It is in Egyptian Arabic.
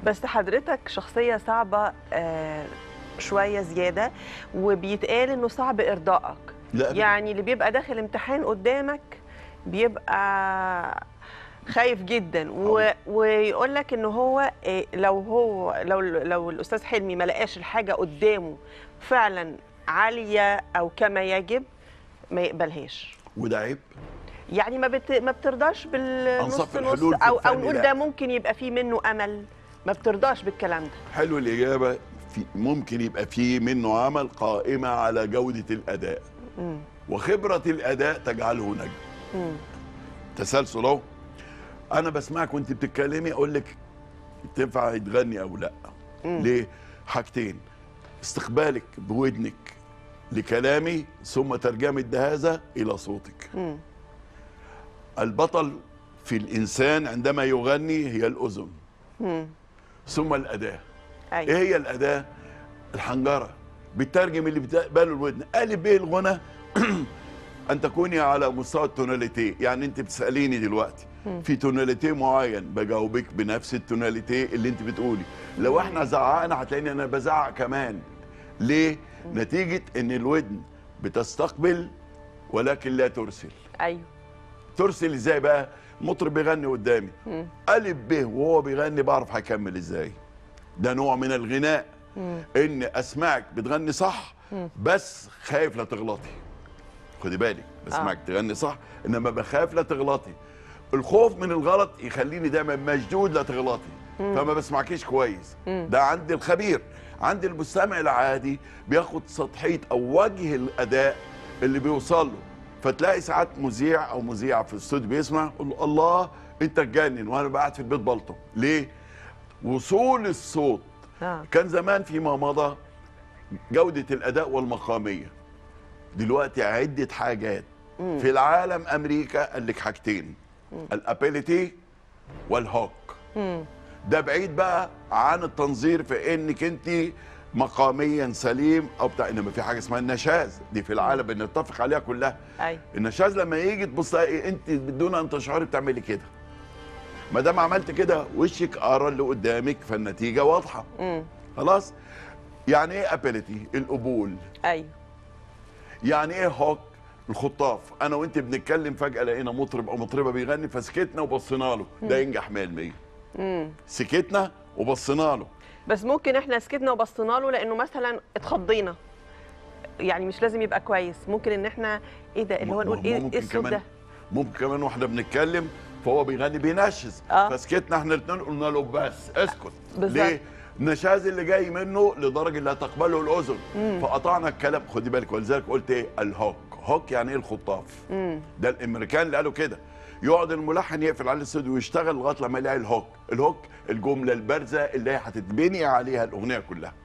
بس حضرتك شخصيه صعبه آه شويه زياده وبيتقال انه صعب ارضائك لا أبداً. يعني اللي بيبقى داخل امتحان قدامك بيبقى خايف جدا و... ويقول لك ان هو إيه، لو هو لو لو الاستاذ حلمي ما لقاش الحاجه قدامه فعلا عاليه او كما يجب ما يقبلهاش وده عيب يعني ما بت... ما بترضاش بالنص أنصف نص الحلول في او او الفن نقول لا. ده ممكن يبقى فيه منه امل ما بترضاش بالكلام ده حلو الإجابة في ممكن يبقى فيه منه عمل قائمة على جودة الأداء مم. وخبرة الأداء تجعله نجم مم. تسلسل اهو أنا بسمعك وأنت بتتكلمي أقول لك تنفع تغني أو لا مم. ليه؟ حاجتين استقبالك بودنك لكلامي ثم ترجمة هذا إلى صوتك مم. البطل في الإنسان عندما يغني هي الأذن مم. ثم الأداة ايه ايوه هي الاداه الحنجره بتترجم اللي بتقبله الودن الف ب الغنى ان تكوني على مستوى التوناليتي يعني انت بتساليني دلوقتي في توناليتي معين بجاوبك بنفس التوناليتي اللي انت بتقولي لو احنا زعقنا هتلاقيني انا بزعق كمان ليه نتيجه ان الودن بتستقبل ولكن لا ترسل ايوه ترسل ازاي بقى مطرب بيغني قدامي مم. الف ب وهو بيغني بعرف هيكمل ازاي ده نوع من الغناء مم. ان اسمعك بتغني صح بس خايف لا تغلطي خدي بالك بسمعك آه. تغني صح انما بخاف لا تغلطي الخوف من الغلط يخليني دايما مشدود لا تغلطي فما بسمعكيش كويس ده عند الخبير عند المستمع العادي بياخد سطحيه او وجه الاداء اللي بيوصل له فتلاقي ساعات مذيع او مذيعه في الاستوديو بيسمع يقول له الله انت تجنن وانا قاعد في البيت بلطم ليه وصول الصوت آه. كان زمان فيما مضى جودة الأداء والمقامية دلوقتي عدة حاجات في العالم أمريكا قال لك حاجتين الابيليتي والهوك مم. ده بعيد بقى عن التنظير في انك انت مقاميا سليم او بتاع انما في حاجه اسمها النشاز دي في العالم بنتفق عليها كلها ايوه النشاز لما يجي تبص تلاقي انت بدون ان تشعري بتعملي كده ما دام عملت كده وشك قرا اللي قدامك فالنتيجه واضحه مم. خلاص يعني ايه ابيليتي القبول ايوه يعني ايه هوك الخطاف انا وانت بنتكلم فجاه لقينا مطرب او مطربه بيغني فسكتنا وبصينا له ده ينجح 100% مم. سكتنا وبصينا له بس ممكن احنا سكتنا وبصينا له لانه مثلا اتخضينا يعني مش لازم يبقى كويس ممكن ان احنا ايه ده اللي هو نقول ايه ممكن ايه الصوت كمان ده ممكن كمان واحنا بنتكلم فهو بيغني بينشز آه. فسكتنا احنا الاثنين قلنا له بس اسكت بالظبط. ليه النشاز اللي جاي منه لدرجه لا تقبله الاذن فقطعنا الكلام خدي بالك ولذلك قلت ايه الهوك هوك يعني ايه الخطاف مم. ده الامريكان اللي قالوا كده يقعد الملحن يقفل على الاستوديو ويشتغل لغايه لما يلاقي الهوك الهوك الجمله البارزه اللي هي هتتبني عليها الاغنيه كلها